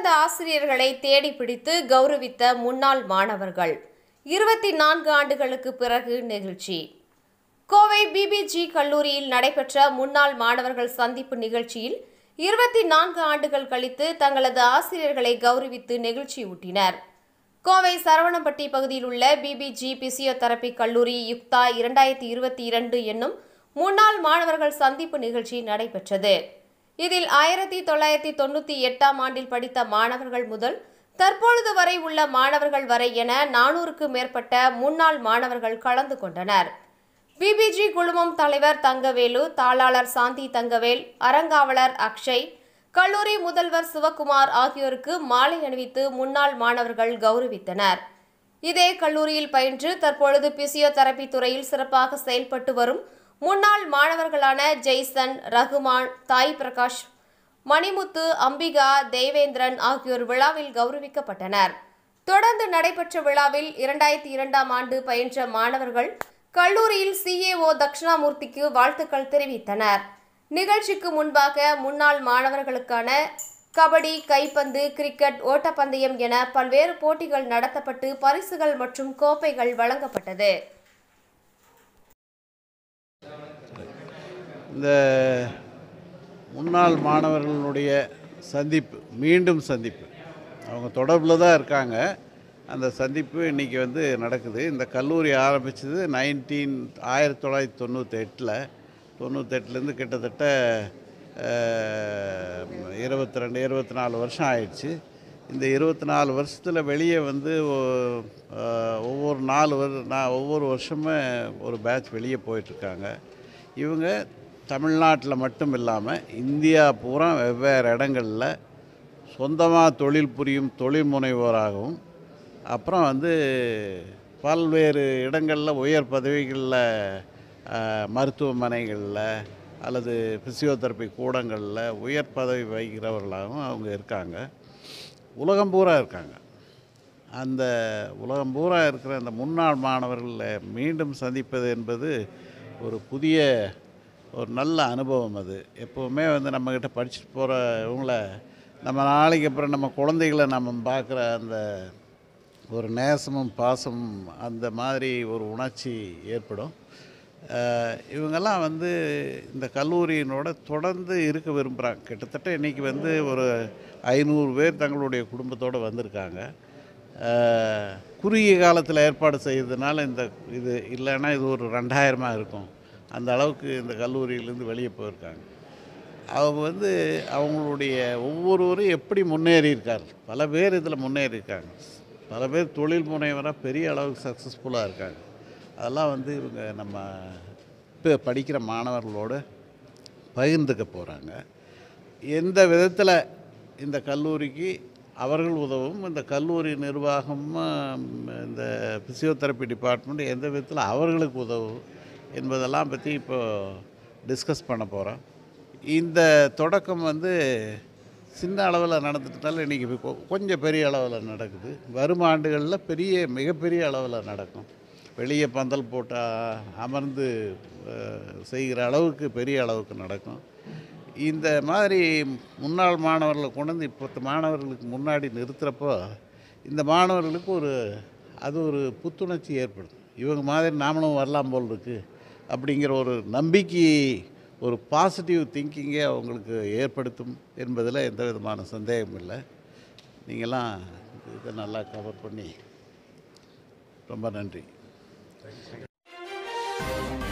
ஆசிரியர்களை தேடி பிடித்து கௌரவித்த முன்னாள் மாணவர்கள் இருபத்தி நான்கு ஆண்டுகளுக்கு பிறகு நெகிழ்ச்சி கோவை பிபிஜி கல்லூரியில் நடைபெற்ற முன்னாள் மாணவர்கள் சந்திப்பு நிகழ்ச்சியில் இருபத்தி நான்கு ஆண்டுகள் கழித்து தங்களது ஆசிரியர்களை கௌரவித்து நெகிழ்ச்சியூட்டினர் கோவை சரவணம்பட்டி பகுதியில் உள்ள பிபிஜி பிசியோதெரபி கல்லூரி யுக்தா இரண்டாயிரத்தி இருபத்தி இரண்டு என்னும் முன்னாள் மாணவர்கள் சந்திப்பு நிகழ்ச்சி நடைபெற்றது இதில் ஆயிரத்தி தொள்ளாயிரத்தி தொண்ணூற்றி எட்டாம் ஆண்டில் படித்த மாணவர்கள் முதல் தற்பொழுது வரை உள்ள மாணவர்கள் வரை என நானூறுக்கு மேற்பட்ட முன்னாள் மாணவர்கள் கலந்து கொண்டனர் பிபிஜி குழுமம் தலைவர் தங்கவேலு தாளாளர் சாந்தி தங்கவேல் அறங்காவலர் அக்ஷய் கல்லூரி முதல்வர் சிவக்குமார் ஆகியோருக்கு மாலை அணிவித்து முன்னாள் மாணவர்கள் கௌரவித்தனர் இதே கல்லூரியில் பயின்று தற்பொழுது பிசியோதெரபி துறையில் சிறப்பாக செயல்பட்டு வரும் முன்னாள் மாணவர்களான ஜெய்சன் ரகுமான் தாய் பிரகாஷ் மணிமுத்து அம்பிகா தேவேந்திரன் ஆகியோர் விழாவில் கௌரவிக்கப்பட்டனர் தொடர்ந்து நடைபெற்ற விழாவில் இரண்டாயிரத்தி இரண்டாம் ஆண்டு பயின்ற மாணவர்கள் கல்லூரியில் சிஏஓ தட்சிணாமூர்த்திக்கு வாழ்த்துக்கள் தெரிவித்தனர் நிகழ்ச்சிக்கு முன்பாக முன்னாள் மாணவர்களுக்கான கபடி கைப்பந்து கிரிக்கெட் ஓட்டப்பந்தயம் என பல்வேறு போட்டிகள் நடத்தப்பட்டு பரிசுகள் மற்றும் கோப்பைகள் வழங்கப்பட்டது இந்த முன்னாள் மாணவர்களுடைய சந்திப்பு மீண்டும் சந்திப்பு அவங்க தொடர்பில் தான் இருக்காங்க அந்த சந்திப்பு இன்றைக்கி வந்து நடக்குது இந்த கல்லூரி ஆரம்பித்தது நைன்டீன் ஆயிரத்தி தொள்ளாயிரத்தி தொண்ணூற்றெட்டில் தொண்ணூத்தெட்டுலேருந்து கிட்டத்தட்ட இருபத்தி ரெண்டு இருபத்தி நாலு வருஷம் ஆயிடுச்சு இந்த இருபத்தி நாலு வருஷத்தில் வெளியே வந்து ஒ- அஹ், ஒவ்வொரு நாலு வரு நான் ஒவ்வொரு வருஷமே ஒரு பேட்ச் வெளியே போயிட்டுருக்காங்க இவங்க தமிழ்நாட்டில் மட்டும் இல்லாமல் இந்தியா பூரா வெவ்வேறு இடங்களில் சொந்தமாக தொழில் புரியும் தொழில் முனைவோராகவும் அப்புறம் வந்து பல்வேறு இடங்களில் உயர் பதவிகளில் மருத்துவமனைகளில் அல்லது ஃபிசியோதெரப்பி கூடங்களில் உயர் பதவி வகிக்கிறவர்களாகவும் அவங்க இருக்காங்க உலகம் பூரா இருக்காங்க அந்த உலகம் பூரா இருக்கிற அந்த முன்னாள் மாணவர்களை மீண்டும் சந்திப்பது என்பது ஒரு புதிய ஒரு நல்ல அனுபவம் அது எப்போவுமே வந்து நம்மக்கிட்ட படிச்சுட்டு போகிற இவங்கள நம்ம நாளைக்கு அப்புறம் நம்ம குழந்தைகளை நம்ம பார்க்குற அந்த ஒரு நேசமும் பாசமும் அந்த மாதிரி ஒரு உணர்ச்சி ஏற்படும் அஹ் இவங்கெல்லாம் வந்து இந்த கல்லூரியினோட தொடர்ந்து இருக்க விரும்புகிறாங்க கிட்டத்தட்ட இன்றைக்கி வந்து ஒரு ஐநூறு பேர் தங்களுடைய குடும்பத்தோடு வந்திருக்காங்க அஹ் குறுகிய காலத்தில் ஏற்பாடு செய்யறதுனால இந்த இது இல்லைன்னா இது ஒரு ரெண்டாயிரமாக இருக்கும் அந்த அளவுக்கு இந்த கல்லூரியிலேருந்து வெளியே போயிருக்காங்க அவங்க வந்து அவங்களுடைய ஒவ்வொருவரும் எப்படி முன்னேறி இருக்காங்க பல பேர் இதில் முன்னேறி இருக்காங்க பல பேர் தொழில் முனைவராக பெரிய அளவுக்கு சக்ஸஸ்ஃபுல்லாக இருக்காங்க அதெல்லாம் வந்து இவங்க நம்ம இப்போ படிக்கிற மாணவர்களோடு பகிர்ந்துக்க போகிறாங்க எந்த விதத்தில் இந்த கல்லூரிக்கு அவர்கள் உதவும் இந்த கல்லூரி நிர்வாகமும் இந்த ஃபிசியோதெரப்பி டிபார்ட்மெண்ட் எந்த விதத்தில் அவர்களுக்கு உதவும் என்பதெல்லாம் பற்றி இப்போ டிஸ்கஸ் பண்ண போகிறோம் இந்த தொடக்கம் வந்து சின்ன அளவில் நடந்துட்டனால இன்றைக்கி கொஞ்சம் பெரிய அளவில் நடக்குது வரும் ஆண்டுகளில் பெரிய மிகப்பெரிய அளவில் நடக்கும் வெளியே பந்தல் போட்டு அமர்ந்து அஹ், செய்கிற அளவுக்கு பெரிய அளவுக்கு நடக்கும் இந்த மாதிரி முன்னாள் மாணவர்களை கொண்டு வந்து இப்போ மாணவர்களுக்கு முன்னாடி நிறுத்துகிறப்போ இந்த மாணவர்களுக்கு ஒரு அது ஒரு புத்துணர்ச்சி ஏற்படும் இவங்க மாதிரி நாமளும் வரலாம் போல் இருக்கு அப்படிங்கிற ஒரு நம்பிக்கை ஒரு பாசிட்டிவ் திங்கிங்கை அவங்களுக்கு ஏற்படுத்தும் என்பதில் எந்த விதமான சந்தேகமும் இல்லை நீங்கள்லாம் இதை நல்லா கவர் பண்ணி ரொம்ப நன்றி